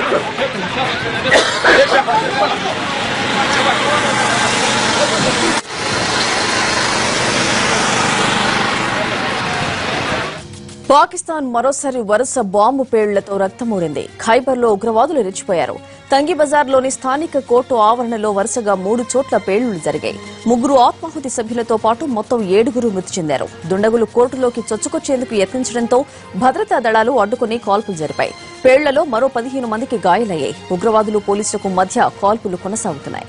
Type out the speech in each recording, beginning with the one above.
పాకిస్తాన్ మరోసారి వరుస బాంబు పేలుళ్లతో రక్తమూడింది ఖైబర్లో ఉగ్రవాదులు రెచ్చిపోయారు తంగి బజార్లోని స్థానిక కోర్టు ఆవరణలో వరుసగా మూడు చోట్ల పేలుళ్లు జరిగాయి ముగ్గురు ఆత్మాహుతి సభ్యులతో పాటు మొత్తం ఏడుగురు మృతి చెందారు దుండగులు కోర్టులోకి చొచ్చుకొచ్చేందుకు యత్నించడంతో భద్రతా దళాలు అడ్డుకుని కాల్పులు జరిపాయి పేలుళ్లలో మరో పదిహేను మందికి గాయాలయ్యాయి ఉగ్రవాదులు పోలీసులకు మధ్య కాల్పులు కొనసాగుతున్నాయి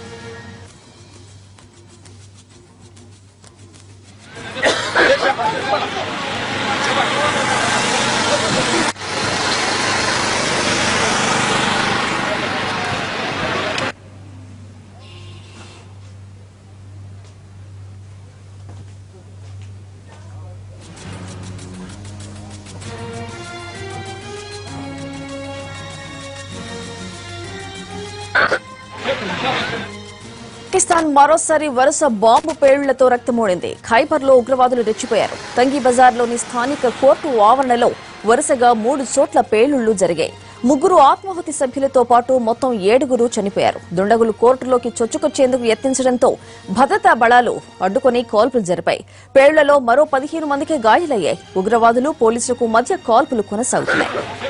పాకిస్తాన్ మరోసారి వరుస బాంబు పేలుళ్లతో రక్తమూడింది ఖైబర్లో ఉగ్రవాదులు రెచ్చిపోయారు తంగి బజార్లోని స్థానిక కోర్టు ఆవరణలో వరుసగా మూడు చోట్ల పేలుళ్లు జరిగాయి ముగ్గురు ఆత్మాహుతి సభ్యులతో పాటు మొత్తం ఏడుగురు చనిపోయారు దుండగులు కోర్టులోకి చొచ్చుకొచ్చేందుకు యత్నించడంతో భద్రతా బళాలు అడ్డుకుని కాల్పులు జరిపాయి పేలుళ్లలో మరో పదిహేను మందికి గాయాలయ్యాయి ఉగ్రవాదులు పోలీసులకు మధ్య కాల్పులు కొనసాగుతున్నాయి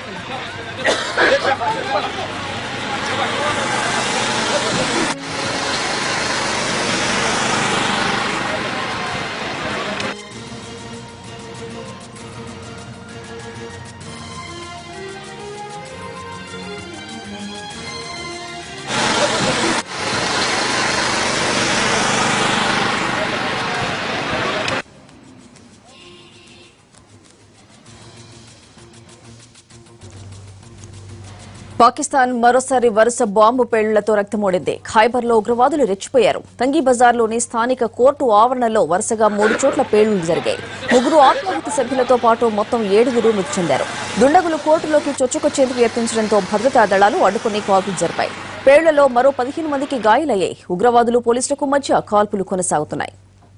పాకిస్తాన్ మరోసారి వరుస బాంబు పేలుళ్లతో రక్తమూడింది ఖైబర్లో ఉగ్రవాదులు రెచ్చిపోయారు తంగి బజార్లోని స్థానిక కోర్టు ఆవరణలో వరుసగా మూడు చోట్ల పేలుళ్లు జరిగాయి ముగ్గురు ఆత్మాహుతి సభ్యులతో పాటు మొత్తం ఏడుగురు మృతి చెందారు దుండగులు కోర్టులోకి చొచ్చుకొచ్చేందుకు యత్నించడంతో భద్రతా దళాలు అడ్డుకుని కాల్పులు జరిపాయి పేలుళ్లలో మరో పదిహేను మందికి గాయాలయ్యాయి ఉగ్రవాదులు పోలీసులకు మధ్య కాల్పులు కొనసాగుతున్నాయి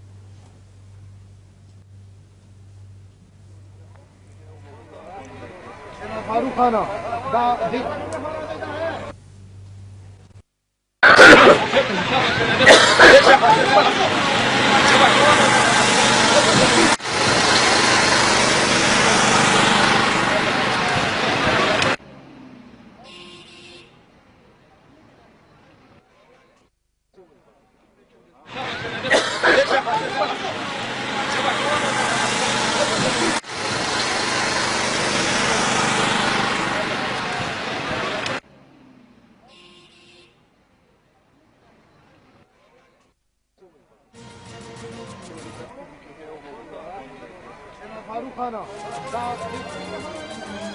फारूक खाना दा दी- फारूक खाना दा- दी-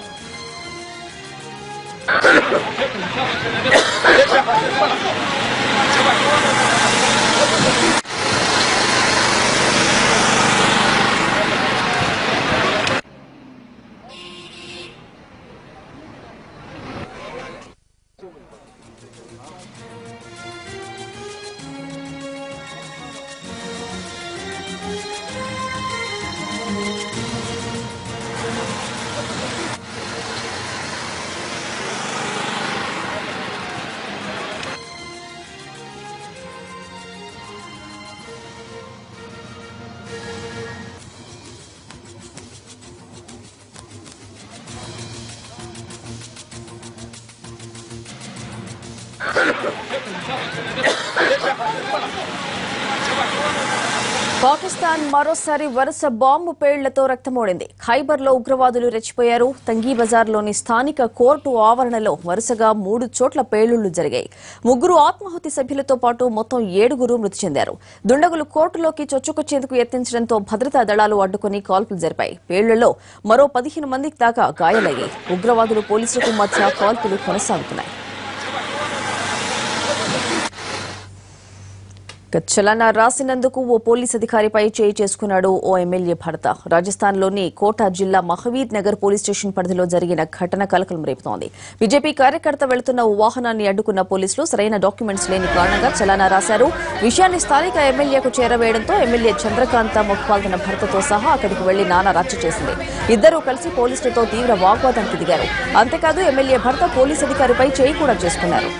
పాకిస్తాన్ మరోసారి వరుస బాంబు పేళ్లతో రక్తమోడింది ఖైబర్లో ఉగ్రవాదులు రెచ్చిపోయారు తంగీ బజార్లోని స్థానిక కోర్టు ఆవరణలో వరుసగా మూడు చోట్ల పేలుళ్లు జరిగాయి ముగ్గురు ఆత్మాహుతి సభ్యులతో పాటు మొత్తం ఏడుగురు మృతి చెందారు దుండగులు కోర్టులోకి చొచ్చుకొచ్చేందుకు యత్నించడంతో భద్రతా దళాలు అడ్డుకుని కాల్పులు జరిపాయి పేలుళ్లలో మరో పదిహేను మందికి దాకా గాయాలయ్యాయి ఉగ్రవాదులు పోలీసులకు మధ్య కాల్పులు కొనసాగుతున్నాయి ఇక చలానా రాసినందుకు ఓ పోలీస్ అధికారిపై చేయి చేసుకున్నాడు ఓ ఎమ్మెల్యే భర్త రాజస్థాన్లోని కోటా జిల్లా మహవీర్ నగర్ పోలీస్ స్టేషన్ పరిధిలో జరిగిన ఘటన కలకలం రేపుతోంది బీజేపీ కార్యకర్త వెళుతున్న ఓ వాహనాన్ని అడ్డుకున్న పోలీసులు సరైన డాక్యుమెంట్స్ లేని కారణంగా చలానా రాశారు విషయాన్ని స్థానిక ఎమ్మెల్యేకు చేరవేయడంతో ఎమ్మెల్యే చంద్రకాంత మొక్పాల్ తన భర్తతో సహా అక్కడికి వెళ్లి నానా రచ్చ చేసింది ఇద్దరూ కలిసి పోలీసులతో తీవ్ర వాగ్వాదానికి దిగారు అంతేకాదు ఎమ్మెల్యే భర్త పోలీస్ అధికారిపై చేయి కూడా చేసుకున్నారు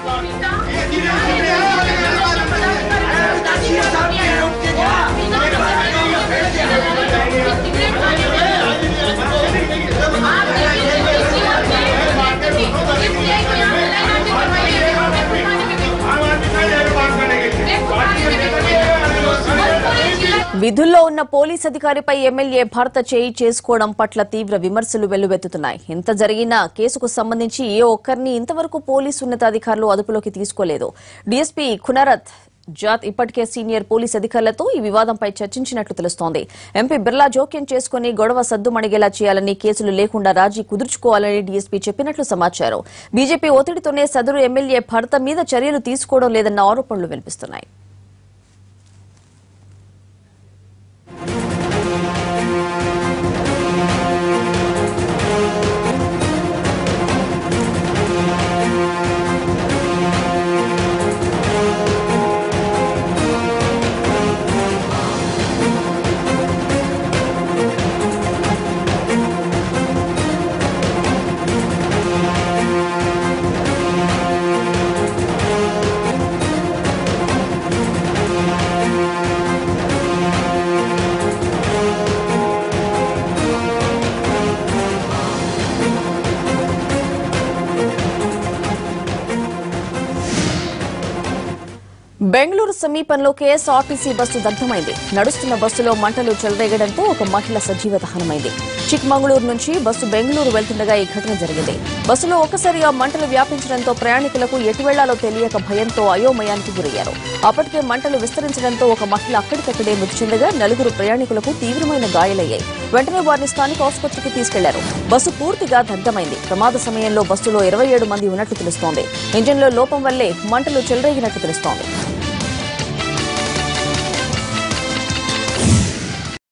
విధుల్లో ఉన్న పోలీస్ అధికారిపై ఎమ్మెల్యే భర్త చేయి చేసుకోవడం పట్ల తీవ్ర విమర్శలు వెల్లువెత్తుతున్నాయి ఇంత జరిగినా కేసుకు సంబంధించి ఏ ఒక్కరిని ఇంతవరకు పోలీసు ఉన్నతాధికారులు అదుపులోకి తీసుకోలేదు డీఎస్పీ ఖునరత్ జాత్ ఇప్పటికే సీనియర్ పోలీస్ అధికారులతో ఈ వివాదంపై చర్చించినట్లు తెలుస్తోంది ఎంపీ బిర్లా జోక్యం చేసుకుని గొడవ సద్దుమణిగేలా చేయాలని కేసులు లేకుండా రాజీ కుదుర్చుకోవాలని డీఎస్పీ చెప్పినట్లు సమాచారం బీజేపీ ఒత్తిడితోనే సదరు ఎమ్మెల్యే భర్త మీద చర్యలు తీసుకోవడం లేదన్న ఆరోపణలు వినిపిస్తున్నాయి బెంగళూరు సమీపంలో కేఎస్ఆర్టీసీ బస్సు దగ్ధమైంది నడుస్తున్న బస్సులో మంటలు చెలరేగడంతో ఒక మహిళ సజీవ దహనమైంది చిక్మంగళూరు నుంచి బస్సు బెంగళూరు వెళ్తుండగా ఈ ఘటన జరిగింది బస్సులో ఒక్కసారిగా మంటలు వ్యాపించడంతో ప్రయాణికులకు ఎటు వెళ్లాలో తెలియక భయంతో అయోమయానికి గురయ్యారు అప్పటికే మంటలు విస్తరించడంతో ఒక మహిళ అక్కడికక్కడే మృతి చెందగా నలుగురు ప్రయాణికులకు తీవ్రమైన గాయాలయ్యాయి వెంటనే వారిని స్థానిక ఆసుపత్రికి తీసుకెళ్లారు బస్సు పూర్తిగా దగ్ధమైంది ప్రమాద సమయంలో బస్సులో ఇరవై ఏడు మంది ఉన్నట్లు తెలుస్తోంది ఇంజిన్లో లోపం వల్లే మంటలు చెలరేగినట్లు తెలుస్తోంది